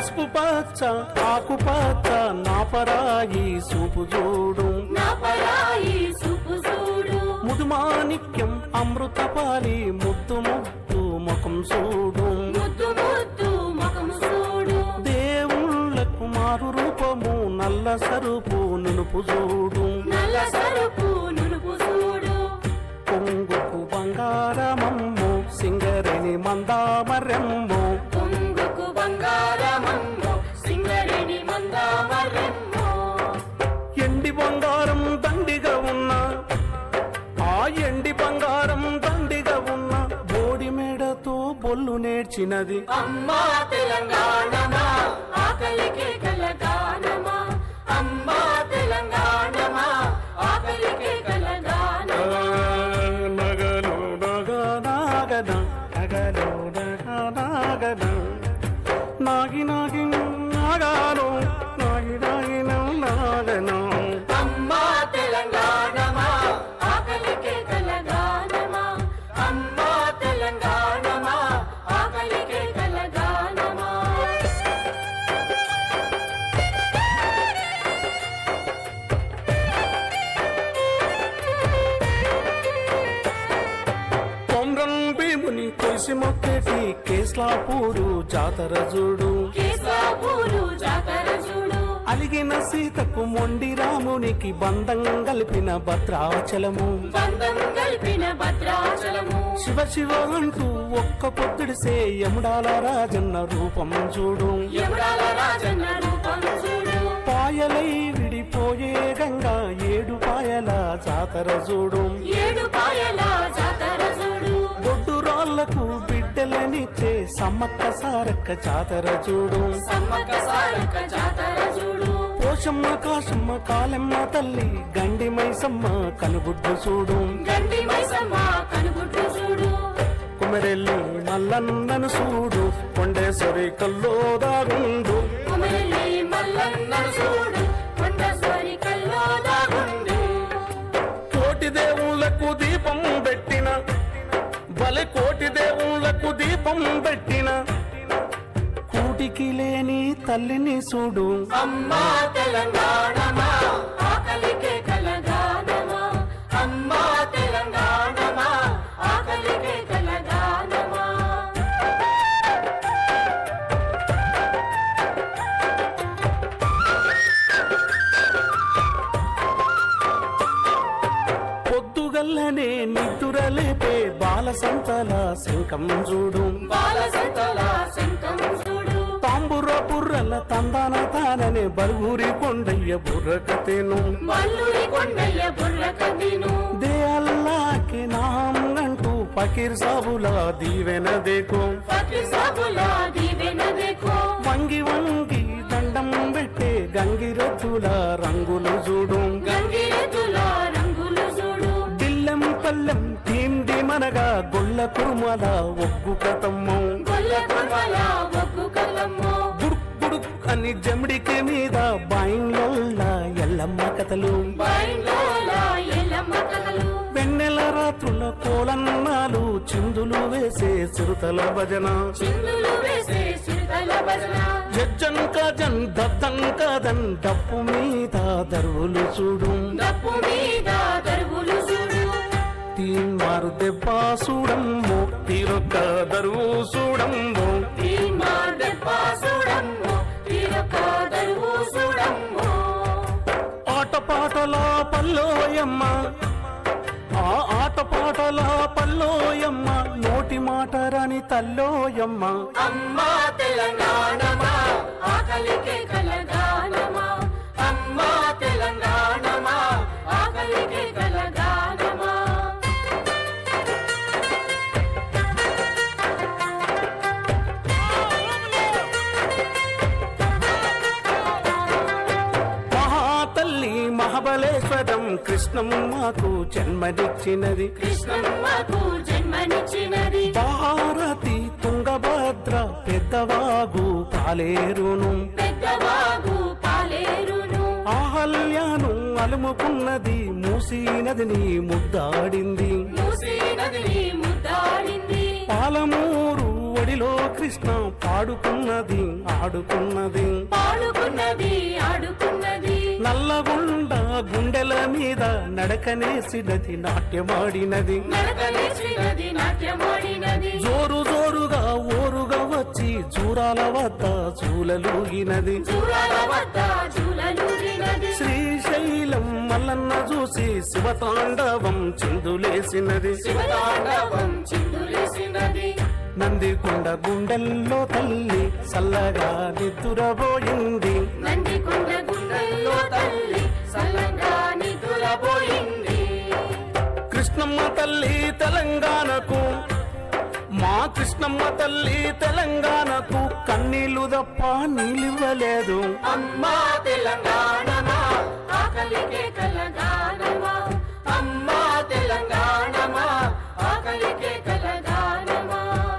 పసుపు పచ్చ ఆకు పచ్చ నాపరాయి సూపు చూడు నా పరాయి చూపు చూడు ముదుమాణిక్యం అమృతపాలి ముద్దు ముద్దు ముఖం చూడు ముద్దు ముద్దు ముఖము చూడు దేవుళ్ళకు మారు రూపము నల్ల సరుపు నునుపు చూడు నల్ల సరుపు నునుపు చూడు కొంగుకు బంగారమమ్ము సింగరేణి మందామరెమ్ము పొంగుకు బంగారమమ్మో సింగరేణి మందామరెమ్మో ఎండి బంగారం దండిగా ఉన్న ఆ ఎండి బంగారం దండిగా ఉన్న బోడి మేడతో బొల్లు నేర్చినది అమ్మా తెలంగాణమా ఆకలికి కలగానమా అమ్మా తెలంగాణమా ఆకలికి ఆ, కలగానమా నగలు నగ నాగన నగలు నగ నాగన నాగి నాగి నాగాను నాగి నాగి నాగను అమ్మా తెలంగాణమా ఆకలికి కలగానమా అమ్మా తెలంగాణమా ఆకలికి కలగానమా కొమ్రం భీముని కొలిసి మొక్కేటి కేస్లాపూరు జాతర చూడు కేశాపూరు జాతర చూడు అలిగిన సీతకు మొండి రామునికి బంధం కలిపిన భద్రాచలము బంధం కలిపిన భద్రాచలము శివ శివ అంటూ ఒక్క పొద్దుడిసే యముడాల రాజన్న రూపం చూడు యముడాల రాజన్న రూపం చూడు పాయలై విడిపోయే గంగా ఏడు పాయల జాతర చూడు ఏడు పాయల జాతర చూడు బొడ్డు రాళ్లకు బిడ్డలనిచ్చే సమ్మక్క సారక్క జాతర చూడు సమ్మక్క సారక్క జాతర చూడు పోషమ్మ కాశమ్మ కాలమ్మ తల్లి గండి మైసమ్మ కనుగుడ్డు చూడు గండి మైసమ్మ కనుగుడ్డు చూడు కుమరెల్లి మల్లన్నను చూడు కొండేశ్వరి కల్లో దాగుండు కుమిలి మల్లన్న చూడు కొండస్వరి కల్లో దాగుండు కోటి దేవుళ్లకు దీపం పెట్టిన బలి కోటి దేవుళ్లకు దీపం పెట్టిన కూటికి లేని తల్లిని చూడు అమ్మా తెలంగాణమా ఆకలికే కలగానమా అమ్మా తెలంగాణమా ఆకలికే కలగానమా పొద్దుగల్లనే నిద్దురలేపే బాల సంతల శంఖం చూడు బాల సంతల శంఖం చూడు తాంబుర బుర్రల తందాన తాననే బరుగురి కొండయ్య బుర్రకతేను మల్లురి కొండయ్య బుర్ర కదిను దే అల్లాకే నాం అంటూ ఫకీర్ సాబుల దీవెన దేకో ఫక్రి సాబులా దీవెన దేకో వంగి వంగి దండం పెట్టే గంగిరెద్దుల రంగులు చూడు గంగిరెద్దుల రంగులు చూడు దిల్లెం పల్లెం తీండి మనగా గొల్ల కురుమల ఒగ్గు కతమ్మం గొల్ల కుర్మల ఒగ్గు కల్లమ్మో బుడుక్ బుడుక్ అని జమిడికి మీద బాయిన్లోళ్ళ ఎల్లమ్మ కథలు బైండోల ఎల్లమ్మ కథలు వెన్నెల రాత్రుల కోలన్నాలు చిందులు వేసే చిరుతల భజన చిందులు వేసే చిరుతల భజన జజ్జన్ కాజన్ దద్దన్ కాదన్ డప్పు మీద దరువులు చూడు డప్పు మీద దరువులు చూడు తీన్మారు దెబ్బ చూడమ్మో తీరొక్క దరువు చూడమ్మో తీర్మార్ దెబ్బ చూడమ్మో తీరొక్క దరువు చూడమ్మో ఆటపాటల పల్లోయమ్మ ఆ ఆటపాటల పల్లోయమ్మ నోటి మాట రాని తల్లోయమ్మ అమ్మా తెలంగాణమా ఆకలికే కలగానమా అమ్మా తెలంగాణమా ఆకలికే కలగానమా మహాతల్లి మహాబలేశ్వరం కృష్ణమ్మకు జన్మనిచ్చినది కృష్ణమ్మకు జన్మనిచ్చినది భారతి తుంగభద్ర పెద్దవాగు పాలేరును పెద్దవాగు పాలేరును ఆహల్యాను అలుముకున్నది మూసీ నదిని ముద్దాడింది మూసీ నదిని ముద్దాడింది పాలమూరు బడిలో కృష్ణ పాడుకున్నది ఆడుకున్నది పాడుకున్నది ఆడుకున్నది నల్లగుండ గుండెల మీద నడకనేసినది నాట్యమాడినది నడకలేసినది నాట్యమాడినది జోరు జోరుగా ఓరుగా వచ్చి చూరాల వద్ద చూలలూగినది చూరాల వద్ద చూలలూరినది శ్రీశైలం మల్లన్న చూసి శివతాండవం చిందులేసినది శివతాండవం చిందులేసినది నందికొండ గుండెల్లో తల్లి చల్లగా నిద్దురబోయింది నందికొండ గుండెల్లో తల్లి సల్లంగా నిద్రపోయింది కృష్ణమ్మ తల్లి తెలంగాణకు మా కృష్ణమ్మ తల్లి తెలంగాణకు కన్నీళ్లు తప్ప నీళ్ళివ్వలేదు అమ్మా తెలంగాణమా ఆకలికే కలగానమా అమ్మా తెలంగాణమా ఆకలికే కలగానమా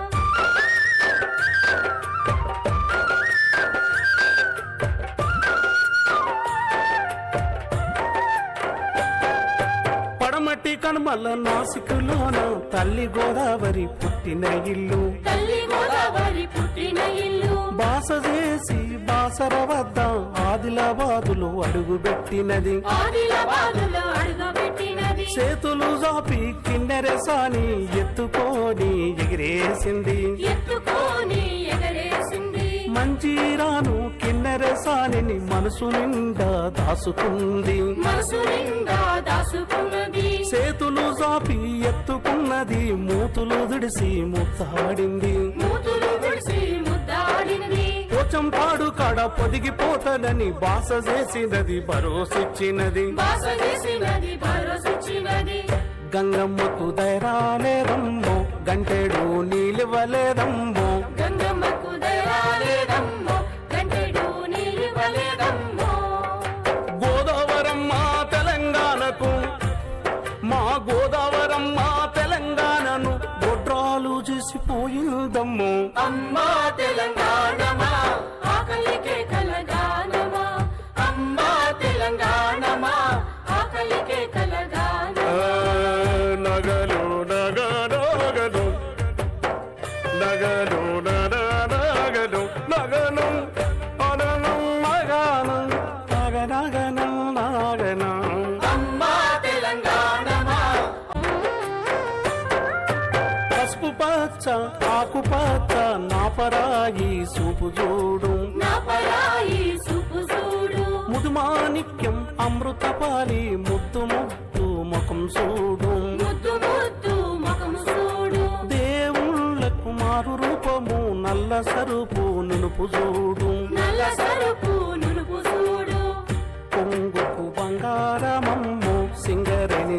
పడమటి కనుమల నాసికులోన తల్లి గోదావరి పుట్టిన ఇల్లు తల్లి గోదావరి పుట్టిన ఇల్లు బాస చేసి బాసర వద్ద ఆదిలాబాదులు అడుగుపెట్టినది ఆదిలాబాదులో అడుగబెట్టినది చేతులు జాపి కిన్నెరసాని ఎత్తుకొని ఎగిరేసింది ఎత్తుకొని ఎగరేసింది మంజీరాను కిన్నెరసాని మనసు నిండా దాసుకుంది మనసు నిండా దాసుకున్నది చేతులు జాపి ఎత్తుకున్నది మూతులు దుడిసి ముత్తాడింది మూతులు విడిసి ముద్దాడినది పోచం పాడు కాడ పొదిగిపోతదని బాస చేసినది భరోసిచ్చినది బాస చేసినది భరోసిచ్చినది గంగమ్మకు దైరాలేదమ్మో గంటెడు నీలివ్వలేదమ్మో గంగమ్మకు దయాలేదమ్మో గంటెడు నీలివ్వలేదమ్మో గోదావరమ్మ తెలంగాణకు మా గోదావరమ్మ తెలంగాణను గొడ్రాలు చేసిపోయిందమ్మో అమ్మా తెలంగాణమా ఆకలికే కలగానమా అమ్మా తెలంగాణమా ఆకలికే కలగానమా నగలు నగనగలు నగలు నగనగలు నగను అనను నగను నగనగను నగను అమ్మా తెలంగాణమా పసుపు పచ్చ ఆకు పచ్చ నాపరాయి సూపు చూడు నా పరాయి చూపు చూడు ముదుమాణిక్యం అమృతపాలి ముద్దు ముద్దు ముఖం చూడు ముద్దు ముద్దు ముఖం చూడు దేవుళ్ళకు మారు రూపము నల్ల సరుపు నునుపు చూడు నల్ల సరుపు నునుపు చూడు కొంగుకు బంగారమమ్ము సింగరేణి